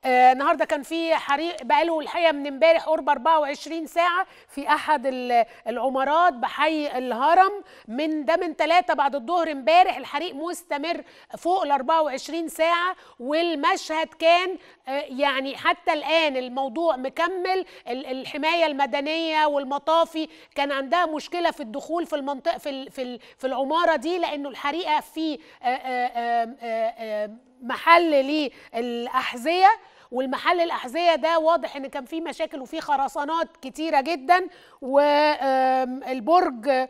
آه، النهارده كان في حريق بقاله الحقيقه من امبارح قرب 24 ساعه في احد ال- العمارات بحي الهرم من ده من 3 بعد الظهر امبارح الحريق مستمر فوق ال 24 ساعه والمشهد كان آه، يعني حتى الان الموضوع مكمل ال- الحمايه المدنيه والمطافي كان عندها مشكله في الدخول في المنطقه في ال- في ال- في العماره دي لانه الحريقه في آه، آه، آه، آه، آه، محل للاحذيه والمحل الاحذيه ده واضح ان كان فيه مشاكل وفيه خرسانات كتيره جدا والبرج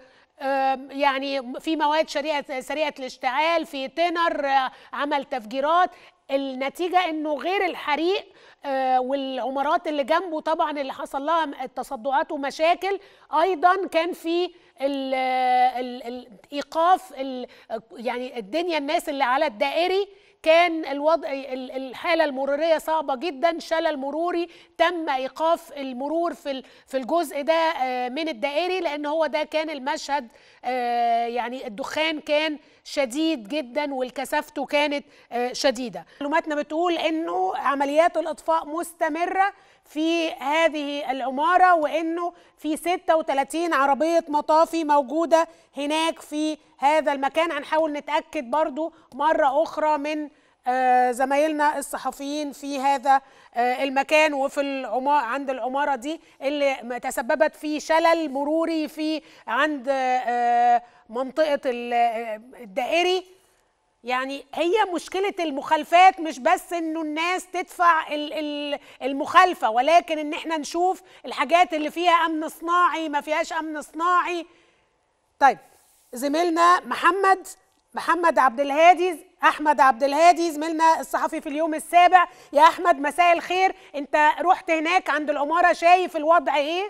يعني في مواد شريعه سريعه الاشتعال في تنر آه، عمل تفجيرات النتيجه انه غير الحريق آه، والعمارات اللي جنبه طبعا اللي حصل لها تصدعات ومشاكل ايضا كان في ال ال ال ايقاف ال يعني الدنيا الناس اللي على الدائري كان الوضع ال- الحاله المروريه صعبه جدا شلل مروري تم ايقاف المرور في ال- في الجزء ده آه، من الدائري لان هو ده كان المشهد آه، يعني الدخان كان شديد جدا والكثافته كانت آه، شديده معلوماتنا بتقول انه عمليات الاطفاء مستمره في هذه العمارة وإنه في 36 عربية مطافي موجودة هناك في هذا المكان هنحاول نتأكد برضو مرة أخرى من آه، زمايلنا الصحفيين في هذا آه، المكان وفي العمارة عند العمارة دي اللي تسببت في شلل مروري في عند آه، منطقة ال- آه، الدائري يعني هي مشكلة المخالفات مش بس انه الناس تدفع ال- ال- المخالفة ولكن ان احنا نشوف الحاجات اللي فيها امن صناعي ما فيهاش امن صناعي طيب زميلنا محمد محمد عبد الهادي احمد عبد الهادي زميلنا الصحفي في اليوم السابع يا احمد مساء الخير انت رحت هناك عند العمارة شايف الوضع ايه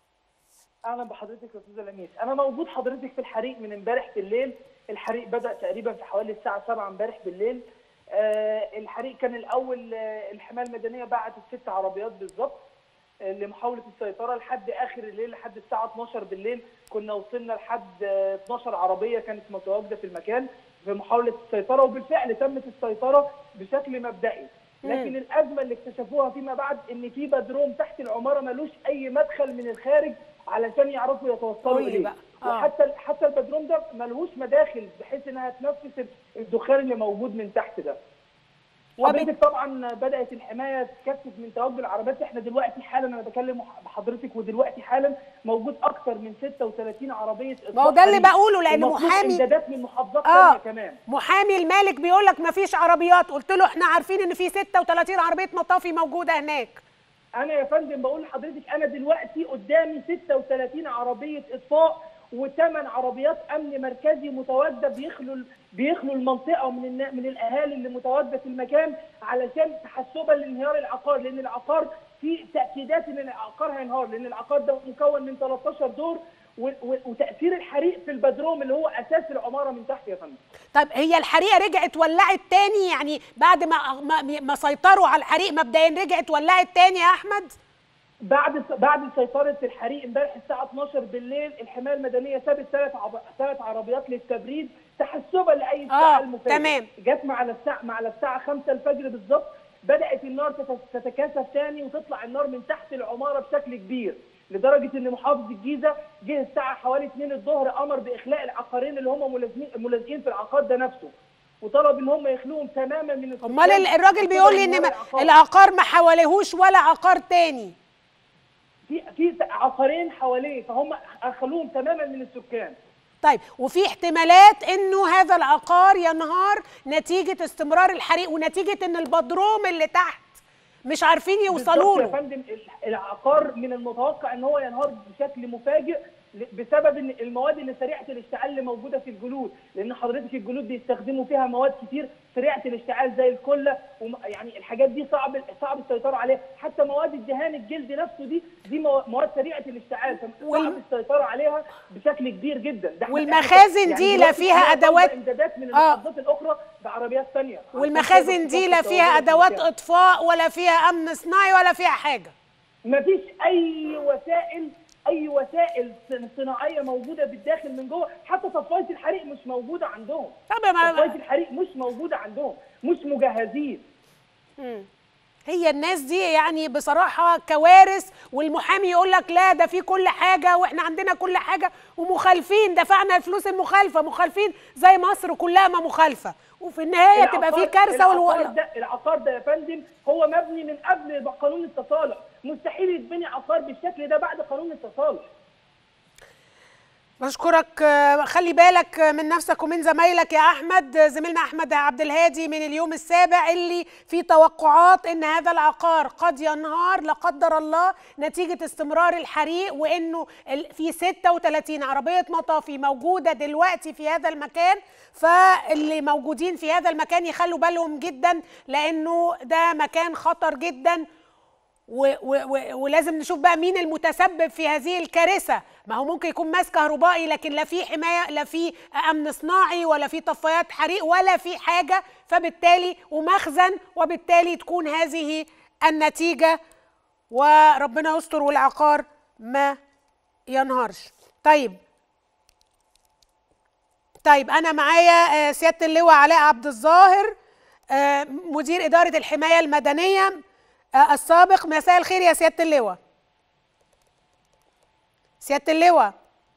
اهلا بحضرتك يا استاذه لميس انا موجود حضرتك في الحريق من امبارح بالليل الحريق بدا تقريبا في حوالي الساعه 7 امبارح بالليل آه الحريق كان الاول آه الحمايه المدنيه بعتت ست عربيات بالظبط آه لمحاوله السيطره لحد اخر الليل لحد الساعه 12 بالليل كنا وصلنا لحد آه 12 عربيه كانت متواجده في المكان في محاوله السيطره وبالفعل تمت السيطره بشكل مبدئي لكن الازمه اللي اكتشفوها فيما بعد ان في بدروم تحت العماره ملوش اي مدخل من الخارج علشان يعرفوا يتوصلوا قولي اليه بقى. آه. وحتى حتى البدروم ده ملهوش مداخل بحيث انها تنفس الدخان اللي موجود من تحت ده وبت- حضرتك طبعا بدات الحمايه تكثف من تواجد العربيات احنا دلوقتي حالا انا بكلم بحضرتك ودلوقتي حالا موجود اكثر من 36 عربيه ما هو ده اللي إطفاء بقوله لان ومطلوب محامي امدادات من محافظات اه ثانيه كمان محامي المالك بيقول لك ما فيش عربيات قلت له احنا عارفين ان في 36 عربيه مطافي موجوده هناك انا يا فندم بقول لحضرتك انا دلوقتي قدامي 36 عربيه اطفاء وثمان عربيات امن مركزي متواجده بيخلوا بيخلوا المنطقه من النا- من الاهالي اللي متواجده في المكان علشان تحسبا لانهيار العقار لان العقار في تاكيدات ان العقار هينهار لان العقار ده مكون من 13 دور و- و- وتاثير الحريق في البدروم اللي هو اساس العماره من تحت يا فندم طيب هي الحريقه رجعت ولعت تاني يعني بعد ما ما, ما سيطروا على الحريق مبدئيا رجعت ولعت تاني يا احمد بعد بعد سيطره الحريق امبارح الساعه 12 بالليل الحمايه المدنيه سابت ثلاث عب... ثلاث عربيات للتبريد تحسبا لاي اشتعال مفاجئ تمام. جت مع على الساعه مع على الساعه 5 الفجر بالظبط بدات النار تت- تتكاثف ثاني وتطلع النار من تحت العماره بشكل كبير لدرجه ان محافظ الجيزه جه الساعه حوالي 2 الظهر امر باخلاء العقارين اللي هم ملازمين ملازقين في العقار ده نفسه وطلب ان هم يخلوهم تماما من السكان امال ال- الراجل بيقول لي ان بسبب ما- انهيار العقار. العقار ما حواليهوش ولا عقار تاني في في عقارين حواليه فهم خلوهم تماما من السكان طيب وفي احتمالات انه هذا العقار ينهار نتيجه استمرار الحريق ونتيجه ان البدروم اللي تحت مش عارفين يوصلوا بالظبط يا له فندم العقار من المتوقع ان هو ينهار بشكل مفاجئ ل- بسبب ان المواد اللي سريعه الاشتعال اللي موجوده في الجلود لان حضرتك الجلود بيستخدموا فيها مواد كتير سريعه الاشتعال زي الكله وم- يعني الحاجات دي صعب صعب السيطره عليها حتى مواد الدهان الجلد نفسه دي دي مو- مواد سريعه الاشتعال وال- فصعب السيطره عليها بشكل كبير جدا ده إحنا- والمخازن دي لا دلوقتي فيها إحنا طالبة أدوات- امدادات من آه. المحافظات الاخرى بعربيات ثانيه عشان والمخازن تقدر دي لا تغطي فيها التوابل في ادوات المكان. اطفاء ولا فيها امن صناعي ولا فيها حاجه مفيش اي وسائل اي وسائل صن- صناعيه موجوده بالداخل من جوه حتى طفايه الحريق مش موجوده عندهم طب ما طفايه الحريق مش موجوده عندهم مش مجهزين مم. هي الناس دي يعني بصراحة كوارث والمحامي يقول لك لا ده في كل حاجة واحنا عندنا كل حاجة ومخالفين دفعنا الفلوس المخالفة مخالفين زي مصر كلها ما مخالفة وفي النهاية تبقى في العقار- كارثة العقار والو... ده العقار ده يا فندم هو مبني من قبل قانون التصالح مستحيل يتبني عقار بالشكل ده بعد قانون التصالح بشكرك آه، خلي بالك من نفسك ومن زمايلك يا احمد آه، زميلنا احمد عبد الهادي من اليوم السابع اللي في توقعات ان هذا العقار قد ينهار لا قدر الله نتيجه استمرار الحريق وانه ال- في 36 عربيه مطافي موجوده دلوقتي في هذا المكان فاللي موجودين في هذا المكان يخلوا بالهم جدا لانه ده مكان خطر جدا و و و ولازم نشوف بقى مين المتسبب في هذه الكارثه ما هو ممكن يكون ماس كهربائي لكن لا في حمايه لا في امن صناعي ولا في طفايات حريق ولا في حاجه فبالتالي ومخزن وبالتالي تكون هذه النتيجه وربنا يستر والعقار ما ينهارش طيب طيب انا معايا آه، سياده اللواء علاء عبد الظاهر آه، مدير اداره الحمايه المدنيه آه، السابق مساء الخير يا سياده اللواء سياده اللواء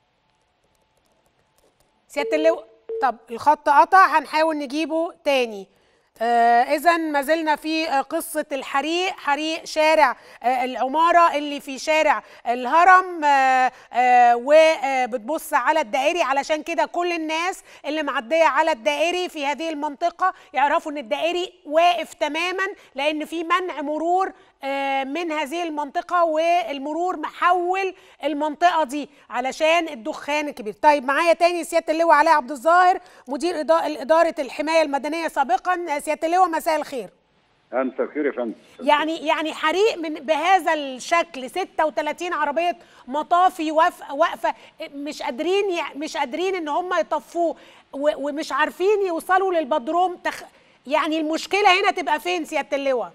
سياده اللواء طب الخط قطع هنحاول نجيبه تاني آه اذا ما زلنا في آه قصه الحريق حريق شارع آه العماره اللي في شارع الهرم آه آه وبتبص على الدائري علشان كده كل الناس اللي معديه على الدائري في هذه المنطقه يعرفوا ان الدائري واقف تماما لان في منع مرور آه، من هذه المنطقة والمرور محول المنطقة دي علشان الدخان الكبير طيب معايا تاني سيادة اللواء علاء عبد الظاهر مدير إدا- إدارة الحماية المدنية سابقا آه، سيادة اللواء مساء الخير انت الخير يا فندم يعني يعني حريق من بهذا الشكل 36 عربيه مطافي واقفه واقفه مش قادرين يع- مش قادرين ان هم يطفوه و- ومش عارفين يوصلوا للبدروم تخ... يعني المشكله هنا تبقى فين سياده اللواء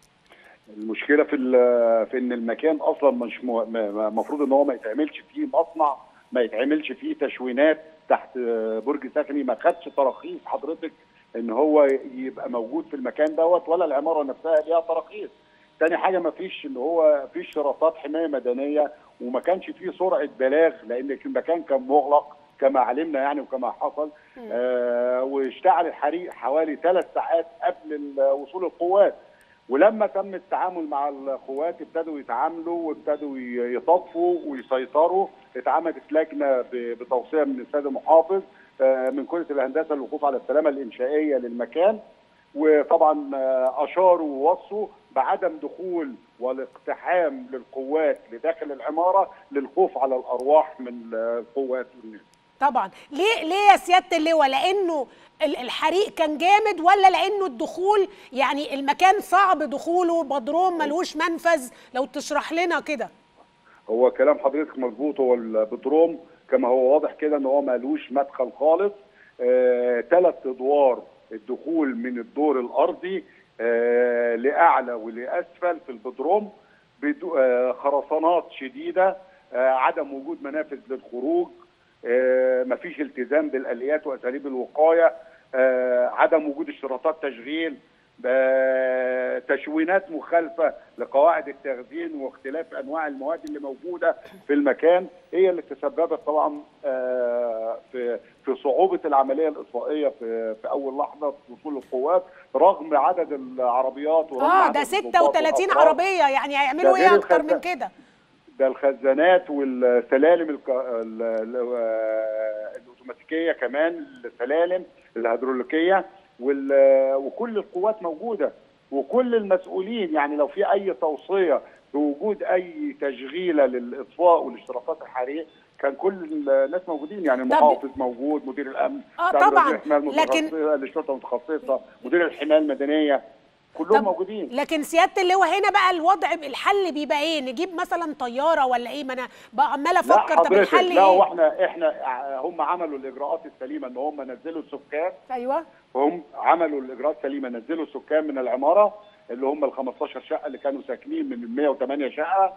المشكله في ال- في ان المكان اصلا مش المفروض ان هو ما يتعملش فيه مصنع ما يتعملش فيه تشوينات تحت برج سكني ما خدش تراخيص حضرتك ان هو يبقى موجود في المكان دوت ولا العماره نفسها ليها تراخيص تاني حاجه ما فيش ان هو في اشتراطات حمايه مدنيه وما كانش فيه سرعه بلاغ لان المكان كان مغلق كما علمنا يعني وكما حصل آه واشتعل الحريق حوالي ثلاث ساعات قبل ال- وصول القوات ولما تم التعامل مع القوات ابتدوا يتعاملوا وابتدوا ي- يطفوا ويسيطروا اتعملت لجنه ب- بتوصيه من السيد المحافظ آه، من كليه الهندسه للوقوف على السلامه الانشائيه للمكان وطبعا آه، اشاروا ووصوا بعدم دخول والاقتحام للقوات لداخل العماره للخوف على الارواح من القوات والناس. طبعا ليه ليه يا سياده اللواء لانه ال- الحريق كان جامد ولا لانه الدخول يعني المكان صعب دخوله بدروم ملوش منفذ لو تشرح لنا كده هو كلام حضرتك مظبوط هو البتروم كما هو واضح كده ان هو مالوش مدخل خالص ثلاث ادوار الدخول من الدور الارضي آه لاعلى ولاسفل في البدروم بدو- آه خرسانات شديده آه عدم وجود منافذ للخروج آه مفيش التزام بالاليات واساليب الوقايه آه عدم وجود اشتراطات تشغيل آه، تشوينات مخالفه لقواعد التخزين واختلاف انواع المواد اللي موجوده في المكان هي اللي تسببت طبعا آه، في في صعوبه العمليه الاطفائيه في في اول لحظه في وصول القوات رغم عدد العربيات ورغم اه عدد ده الضباط 36 والأفراد. عربيه يعني هيعملوا ده ايه غير اكتر من الخزان. كده ده الخزانات والسلالم الك... ال... ال... آه، الاوتوماتيكيه كمان السلالم الهيدروليكيه وال... وكل القوات موجوده وكل المسؤولين يعني لو في اي توصيه بوجود اي تشغيله للاطفاء والاشتراكات الحريق كان كل الناس موجودين يعني المحافظ موجود مدير الامن آه بتاع طبعاً، وزير الحماية لكن- المتخصصة، الشرطه المتخصصه مدير الحمايه المدنيه كلهم موجودين لكن سياده اللواء هنا بقى الوضع الحل بيبقى ايه نجيب مثلا طياره ولا ايه ما انا بقى عماله لا افكر طب حضرتك الحل لا هو ايه احنا احنا هم عملوا الاجراءات السليمه ان هم نزلوا السكان ايوه هم عملوا الاجراءات السليمه نزلوا السكان من العماره اللي هم ال 15 شقه اللي كانوا ساكنين من ال 108 شقه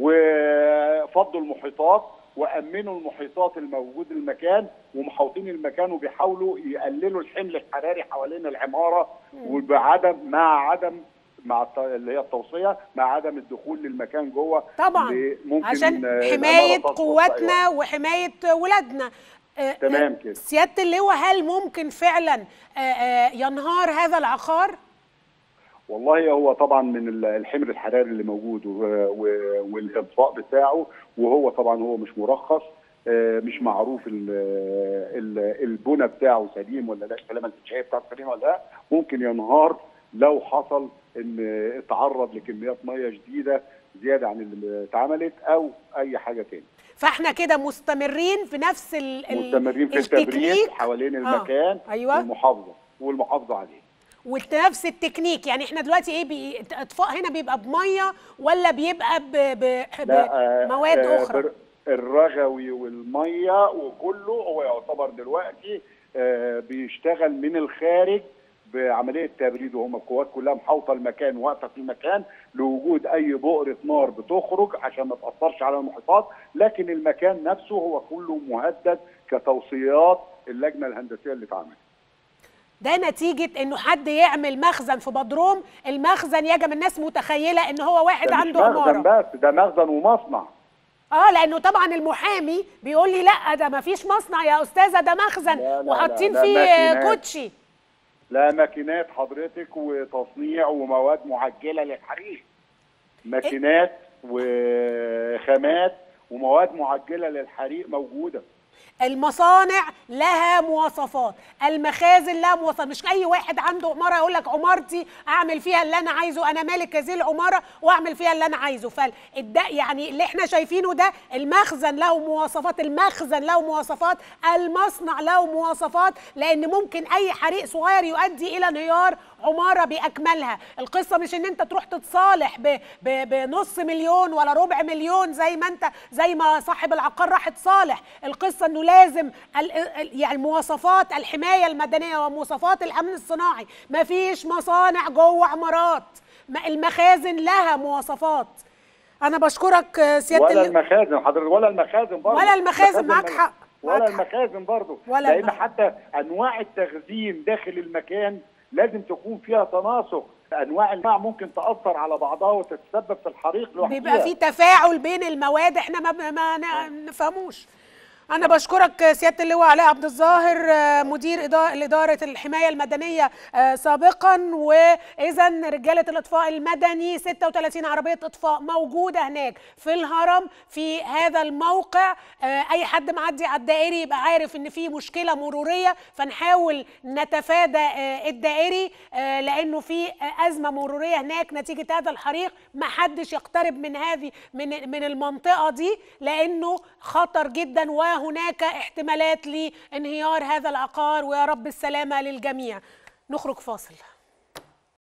وفضوا المحيطات وامنوا المحيطات الموجود المكان ومحوطين المكان وبيحاولوا يقللوا الحمل الحراري حوالين العماره وبعدم مع عدم مع الت- اللي هي التوصيه مع عدم الدخول للمكان جوه طبعا اللي ممكن عشان آه، حمايه الأمارة تصل في أي قواتنا وقت. وحمايه ولادنا آه، تمام آه، كده. سياده اللواء هل ممكن فعلا آه، آه، ينهار هذا العقار والله هو طبعا من ال- الحمر الحراري اللي موجود و- و- والاطفاء بتاعه وهو طبعا هو مش مرخص آه، مش معروف ال- ال- البنى بتاعه سليم ولا لا السلامه الانشائيه بتاعته سليمه ولا لا ممكن ينهار لو حصل ان اتعرض لكميات ميه شديده زياده عن اللي اتعملت او اي حاجه تاني فاحنا كده مستمرين في نفس ال ال- مستمرين في التبريد التكنيك حوالين آه، المكان أيوة. والمحافظه والمحافظه عليه ونفس التكنيك يعني احنا دلوقتي ايه بي... اطفاء هنا بيبقى بميه ولا بيبقى ب... ب... لا آه، بمواد آه، اخرى بر- الرغوي والميه وكله هو يعتبر دلوقتي آه، بيشتغل من الخارج بعمليه تبريد وهم القوات كلها محاوطه المكان واقفه في المكان لوجود اي بؤره نار بتخرج عشان ما تاثرش على المحيطات لكن المكان نفسه هو كله مهدد كتوصيات اللجنه الهندسيه اللي اتعملت ده نتيجة انه حد يعمل مخزن في بدروم المخزن يجب الناس متخيلة ان هو واحد ده مش عنده مخزن عمارة بس ده مخزن ومصنع اه لانه طبعا المحامي بيقول لي لا ده ما فيش مصنع يا استاذة ده مخزن لا، لا، وحاطين لا، فيه ماكينات. كوتشي لا ماكينات حضرتك وتصنيع ومواد معجله للحريق ماكينات وخامات ومواد معجله للحريق موجوده المصانع لها مواصفات المخازن لها مواصفات مش اي واحد عنده عماره يقول لك عمارتي اعمل فيها اللي انا عايزه انا مالك هذه العماره واعمل فيها اللي انا عايزه فالد يعني اللي احنا شايفينه ده المخزن له مواصفات المخزن له مواصفات المصنع له مواصفات لان ممكن اي حريق صغير يؤدي الى انهيار عماره باكملها القصه مش ان انت تروح تتصالح ب- ب- بنص مليون ولا ربع مليون زي ما انت زي ما صاحب العقار راح اتصالح القصه انه لازم ال- ال- يعني مواصفات الحمايه المدنيه ومواصفات الامن الصناعي مفيش مصانع جوه عمارات ما- المخازن لها مواصفات انا بشكرك آه، سياده ولا اللي- المخازن حضرتك ولا المخازن برضه ولا المخازن، معاك مل- حق، ولا معاك حق. المخازن برضه ولا لان المخازن. حتى انواع التخزين داخل المكان لازم تكون فيها تناسق انواع الماء ممكن تاثر على بعضها وتتسبب في الحريق لوحدها بيبقى في تفاعل بين المواد احنا ما, ما ن- نفهموش انا بشكرك سياده اللواء علاء عبد الظاهر آه، مدير إدارة اداره الحمايه المدنيه آه، سابقا واذا رجاله الاطفاء المدني 36 عربيه اطفاء موجوده هناك في الهرم في هذا الموقع آه، اي حد معدي على الدائري يبقى عارف ان في مشكله مروريه فنحاول نتفادى آه، الدائري آه، لانه في آه، ازمه مروريه هناك نتيجه هذا الحريق ما حدش يقترب من هذه من من المنطقه دي لانه خطر جدا وهناك احتمالات لانهيار هذا العقار ويا رب السلامه للجميع نخرج فاصل